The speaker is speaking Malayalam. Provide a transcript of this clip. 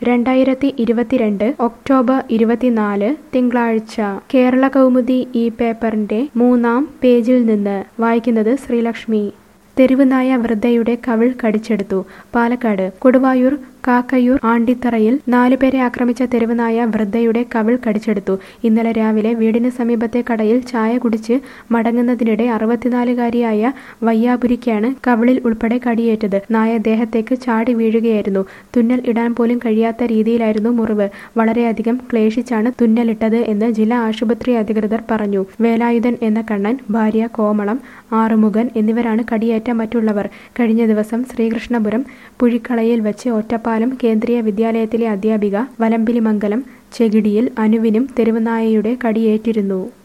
രണ്ടായിരത്തി ഇരുപത്തിരണ്ട് ഒക്ടോബർ ഇരുപത്തിനാല് തിങ്കളാഴ്ച കേരള കൗമുദി ഈ പേപ്പറിന്റെ മൂന്നാം പേജിൽ നിന്ന് വായിക്കുന്നത് ശ്രീലക്ഷ്മി തെരുവുനായ വൃദ്ധയുടെ കവിൾ കടിച്ചെടുത്തു പാലക്കാട് കൊടുവായൂർ കാക്കയൂർ ആണ്ടിത്തറയിൽ നാലുപേരെ ആക്രമിച്ച തെരുവുനായ വൃദ്ധയുടെ കവിൾ കടിച്ചെടുത്തു ഇന്നലെ രാവിലെ വീടിന് സമീപത്തെ കടയിൽ ചായ കുടിച്ച് മടങ്ങുന്നതിനിടെ അറുപത്തിനാലുകാരിയായ വയ്യാപുരിക്കാണ് കവിളിൽ ഉൾപ്പെടെ കടിയേറ്റത് നായ ദേഹത്തേക്ക് ചാടി വീഴുകയായിരുന്നു തുന്നൽ ഇടാൻ പോലും കഴിയാത്ത രീതിയിലായിരുന്നു മുറിവ് വളരെയധികം ക്ലേശിച്ചാണ് തുന്നലിട്ടത് എന്ന് ജില്ലാ ആശുപത്രി അധികൃതർ പറഞ്ഞു വേലായുധൻ എന്ന കണ്ണൻ ഭാര്യ കോമളം ആറുമുഖൻ എന്നിവരാണ് കടിയേറ്റ മറ്റുള്ളവർ കഴിഞ്ഞ ദിവസം ശ്രീകൃഷ്ണപുരം പുഴിക്കളയിൽ വെച്ച് ഒറ്റപ്പാലം കേന്ദ്രീയ വിദ്യാലയത്തിലെ അധ്യാപിക വലമ്പിലിമംഗലം ചെകിടിയിൽ അനുവിനും തെരുവുനായയുടെ കടിയേറ്റിരുന്നു